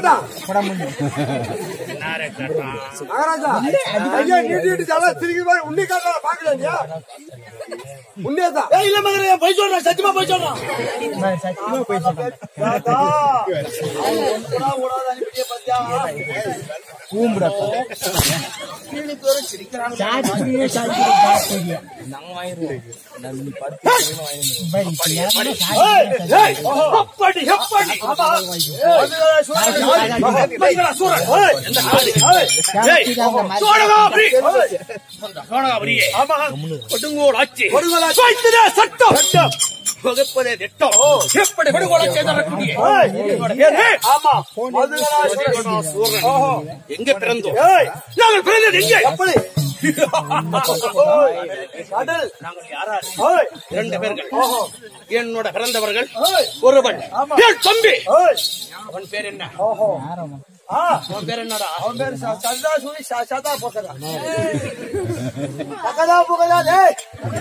கேட்டான் மகாராஜா ஐயா நீட்டு ஜல திரும்பி பாரு உன்னி காட்டா பாக்கல இல்லையா உன்னேதான் ஏய், இல்ல மகனே போய் சொல்றேன் சத்தியமா போய் சொல்றேன் தாத்தா, அவன் ஒண்ணுடா ஓடாத அனுப்பிட்டே பாத்தியா? ஏய், ஏய், எப்படி, எப்படி? ஆமா. அதுதான் சொல்றேன். மைங்களா சூரன். ஏய், ஏய், சோழகாபுரி ஏய், சோழகாபுரியே ஆமா. கொடுங்கோல் ஆட்சி கொடுங்கோல் ஆட்சி. வைத்ததே சட்டம் வகுப்பதே திட்டம் எப்படி கொடுங்கோலை செய்தரக்கூடிய ஏய், என்னோட பேரு ஆமா. அதுதான் சோழன். சூரன். ஓஹோ. எங்க பிறந்தோம் ஏய், நாங்கள் பிறந்தது எங்கே எப்படி? கடல். நாங்கள் யாராரு ஏய், இரண்டு பேர்கள் ஓஹோ. என்னோட பிறந்தவர்கள் ஏய், ஒருவன் ஆமா. என் தம்பி ஏய், அவன் பேர் என்ன ஓஹோ. ஆ, அவன் பேர் என்னடா அவன் பேரு ச- சந்தா சுழி ச- சதா போக்கதா. பக்கதா போக்கதா, டேய்.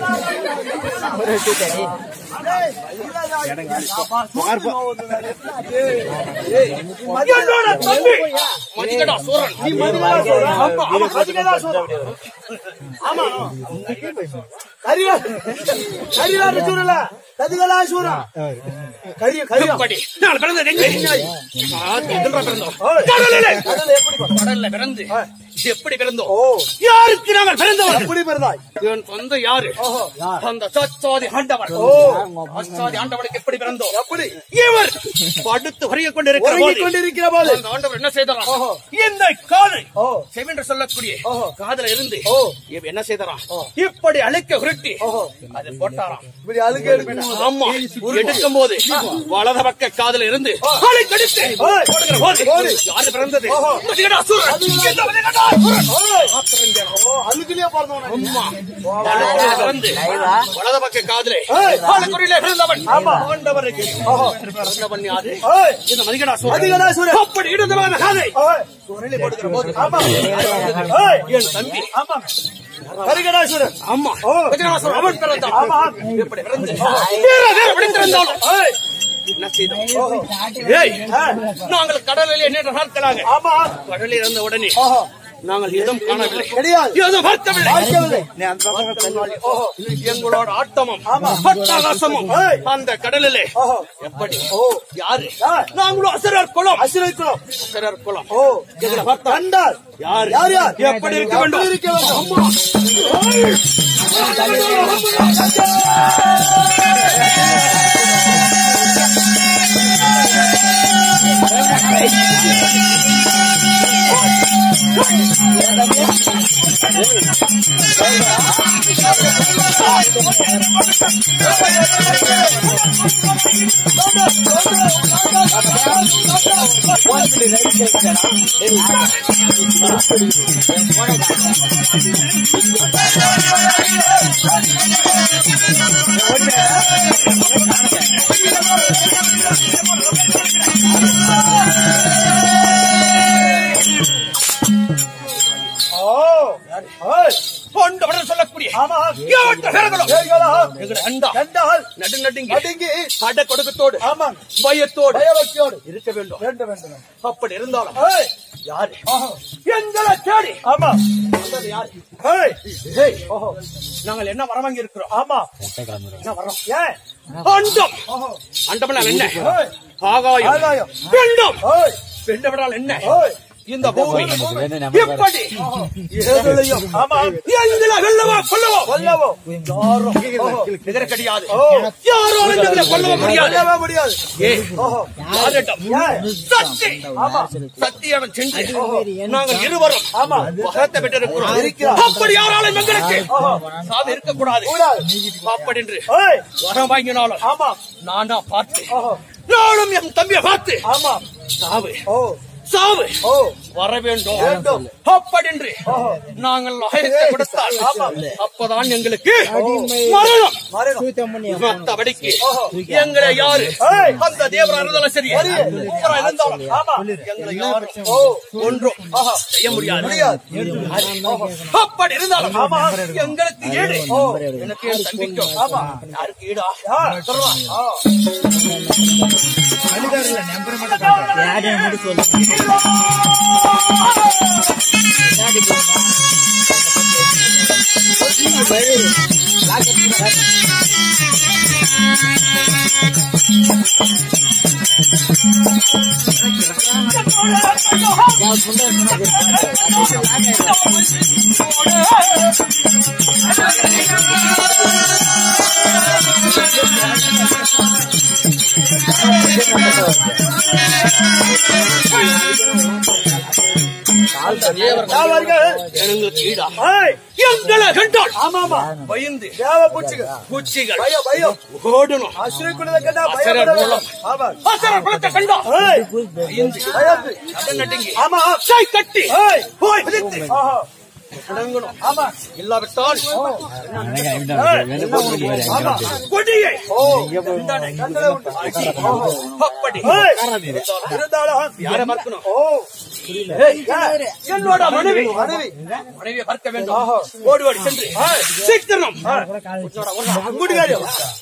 டேய், இல்லடா, நான் பா- ஏய், ஏய், மதியம் என்னோட தம்பி மதிக்கடா சூரன் நீ மதியதா சொல்ற. ஆமா, ஆமா, மதியதா சொல்ற. ஆமா. கரியா கரியா சூரல கதிகளா சூரா கரிய கரியா எப்படி நாங்கள் பிறந்தது எங்கே ஆ, எதிரா பிறந்தோம் ஏய். கடலிலே. கடல் எப்படி பா- கடல்ல பிறந்து எப்படி பிறந்தோம் ஓ யாருக்கு நாங்கள் பிறந்தவர்கள் எப்படி பிறந்தாய் என் சொந்த யாரு ஓஹோ அந்த சச்சாதி ஆண்டவர் ஓ. அச்சாதி ஆண்டவனுக்கு எப்படி பிறந்தோம் எப்படி இவர் படுத்து வருகை கொண்டிருக்கிற உறங்கிக் போது கொண்டிருக்கிற போது அந்த ஆண்டவர் என்ன செய்தாராம் ஓஹோ. இந்த காதை ஓ செவென்று சொல்லக்கூடிய ஓஹோ. காதுல இருந்து ஓ. இவன் என்ன செய்தாராம் ஓ. இப்படி அழைக்க உருட்டி ஓஹோ அது போட்டாராம் இப்படி அழுக்கு எடுக்கணும் ஆமா எடுக்கும் போது வலத பக்க காதுல இருந்து அலை கடித்து ஓய். போடுகிற போது ஓடி. யாரு பிறந்தது ஓஹோ. மதிகடா அசுரன். இந்த மதிகடா அசுரன். காத்திருந்தேன். ஓ அழுக்குலயே பிறந்தவன் அம்மா வலதுல பிறந்து வலது பக்க காதுலே ஏய். ஆளுக்குறியிலே பிறந்தவன் ஆமா. ஆண்டவருக்கு ஓஹோ. பிறந்தவன் யாரு ஓய் இந்த மதிகடா அசுரன். மதிகடா அசுரன். அப்படி இடதுலான காதை ஓய் சுரலி போடுகிற போது ஆமா ஓய் என் தம்பி ஆமா கரிகடாசுரன் அம்மா ஓ. மதிகடா அசுரன் அவன் பிறந்தான் ஆமா எப்படி பிறந்து வேற வேற பிடித்திருந்தாலும் ஓய் என்ன செய்தோம் ஓஹோ ஏய் ஆ. நாங்கள் கடலில் எண்ணற்ற நாட்களாக ஆமா கடலில் இருந்த உடனே ஓஹோ நாங்கள் எதுவும் காணவில்லை கிடையாது எதுவும் பார்க்கவில்லை பார்க்கவில்லை ஓஹோ எங்களோட ஆட்டமும் ஆமா. அட்டகாசமும் ஏய். அந்த கடலிலே ஓஹோ எப்படி ஓ யாரு யார்? நாங்களும் அசுரர் குலம் அசுரைக்குளம் அசுரர் குலம் ஓ எங்களை பார்த்தா கண்டார் யார் யார் யார் எப்படி இருக்க வேண்டும் எப்படி இருக்க வேண்டும் ஓ ஓய் கொண்டவர்கள் சொல்லக்கூடிய ஆமா ஏவற்ற பேர்களும் ஏய்களா எங்களை அண்டா கண்டால் நடு நடுங்கி நடுங்கி அட கொடுக்கத்தோடு ஆமா பயத்தோடு பயபக்தியோடு இருக்க வேண்டும் வேண்டும் வேண்டும் அப்படி இருந்தாலும் ஏய் யாரு ஓஹோ எங்களை தேடி ஆமா வந்தது யாரு ஏய் ஏய், ஓஹோ நாங்கள் என்ன வரம் வாங்கி இருக்கிறோம் ஆமா என்ன வரம் ஏன் அண்டம் ஓஹோ அண்டம்னா என்ன ஏய் ஆகாயம் ஆகாயம் பிண்டம் ஏய் பிண்டம்னால் என்ன ஏய் இந்த பூமி எப்படி ஏதுலையும் ஆமா எங்களை வெல்லவோ கொல்லவோ கொல்லவோ யாரும் ஓஹோ நிகர கிடையாது ஓ யாராலும் எங்களை கொல்லவோ முடியாது கொல்லவே முடியாது ஏய், ஓஹோ யாரிடம்? ஏன் சக்தி ஆமா சத்தியம் சென்று நாங்கள் இருவரும் ஆமா பகத்தை பெற்றிருக்கிறோம் இருக்கிறோம். அப்படி யாராலும் எங்களுக்கு ஓஹோ சாவு இருக்கக்கூடாது கூடாது அப்படி என்று ஏய் வரம் வாங்கினாலும் ஆமா நானா பார்த்து ஓஹோ நானும் என் தம்பியை பார்த்து ஆமா சாவு ஓ சாவு ஓ வர வேண்டும் வேண்டும். அப்படி என்று ஓஹோ நாங்கள் ஆயத்தை கொடுத்தால் ஆமா. அப்பதான் எங்களுக்கு மரணம் மரணம் மத்தபடிக்கு ஓஹோ. எங்களை யாரு ஏய். அந்த தேவரா இருந்தாலும் சரி சரி. ஊரா இருந்தாலும் ஆமா எங்களை யாரும் ஓ ஒன்றும் செய்ய முடியாது முடியாது அப்படி இருந்தாலும் ஆமா. எங்களுக்கு ஈடு ஓ எனக்கு என் தம்பிக்கும் ஆமா. யாருக்கு ஈடா யார்? சொல்லுவா ஆ எங்களுக்கு ஈடா எங்களை கண்டால் ஆமாமா பயந்து தேவ பூச்சிகள் பூச்சிகள் பயம் பயம் ஓடணும் அசுரை குணத்தை கண்டா அசுரர் பயப்பட குலம். ஆமா அசர குலத்தை கண்டா ஏய், பயந்து பயந்து அதை நடுங்கி ஆமா சை கட்டி ஏய், போய் விதித்து ஆஹா அடங்கணும் ஆமா இல்லாவிட்டால் ஆமா கொடியை ஓ கண்டல உண்டு ஓஹோ. அப்படி ஏய், இருந்தாலும் யாரை மறக்கணும் ஓ ஏய், ஏய், என்னோட மனைவி மனைவி மனைவியை பார்க்க வேண்டும் ஓடி ஓடி சென்று சீக்கிரம் கூட்டுக்காரி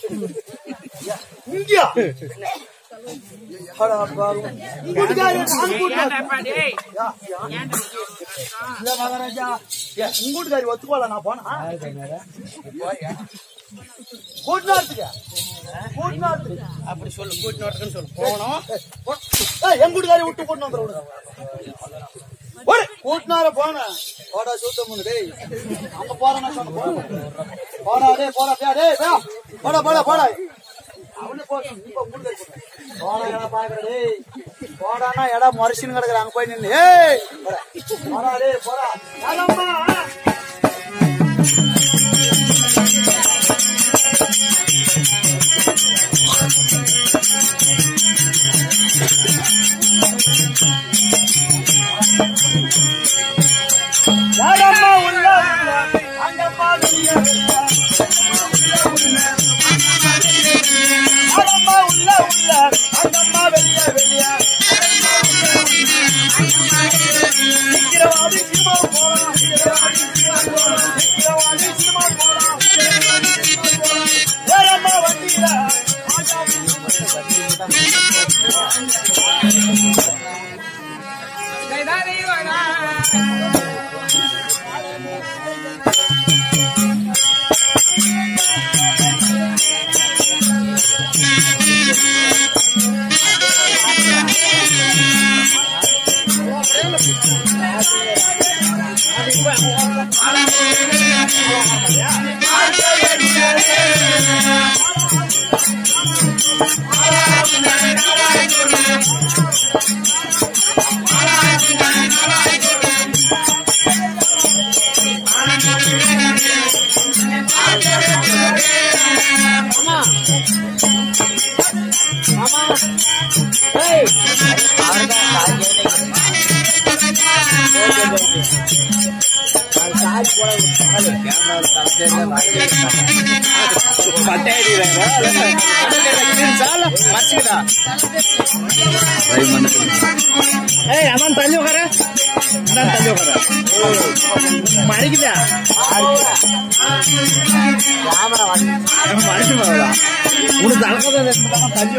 இங்கயா கூட்டுக்காரி நான் கூட்டுக்காரி இல்ல மகாராஜா ஏன், உங்க வீட்டுக்காரி ஒத்துக்கோல நான் போனா கூட்டினார்த்துக்கு கூட்டினார்த்துக்கு அப்படி சொல்லு கூட்டின்னு வரட்டுன்னு சொல்லு போனோம் ஏய், எங்க வீட்டுக்காரி விட்டு கூட்டு வந்துட விடுங்க ஓடு, கூட்டினார போன போடா சூத்த முன்னு டேய் அங்க போறேன் சொன்ன போடா போடா டேய் போடா டேய் டேய் போ. போடா போடா போடா அவனே போ இப்ப உங்க வீட்டுக்காரி போடா. போடா எடா பாக்குற டேய் போடானா எடா மறுசின்னு கிடக்குற அங்க போய் நின்னு ஏய் போடா. போடா டேய் போடா யாரம்மா யாரம்மா உள்ள உள்ள அங்கம்மா வெளிய வெளிய யாரம்மா உள்ள உள்ள அங்கம்மா வெளிய வெளிய நிக்கிறவாடி சினிமா போலாம் நிக்கிறவாடி சினிமா போலாம் யாரம்மா வண்டியில ஏய் அவன் தள்ளி உட்கார நான் தள்ளி உட்கார மறைக்குதா மறைச்சு போதா உனக்கு தலக்கதை தள்ளி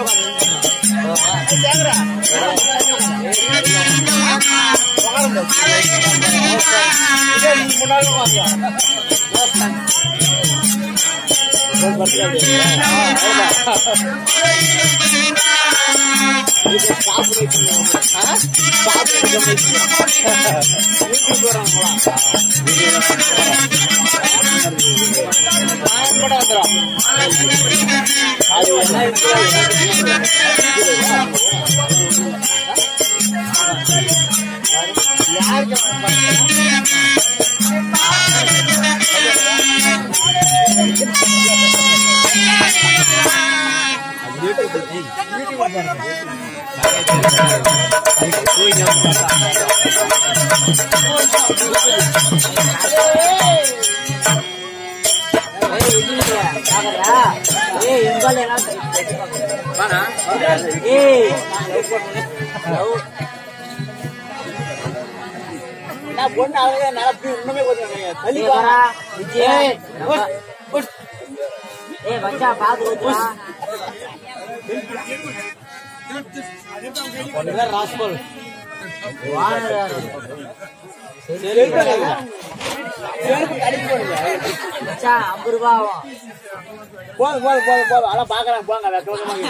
ஏ வச்சா பாத்து வச்சா போதும் போதும் போதும் போதும் அதான் பாக்குறேன் போங்க அதை தோட்டமாக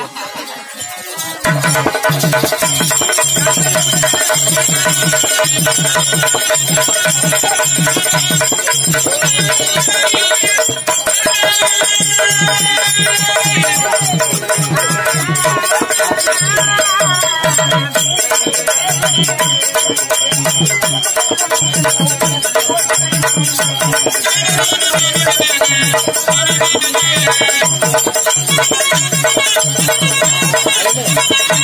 ஆ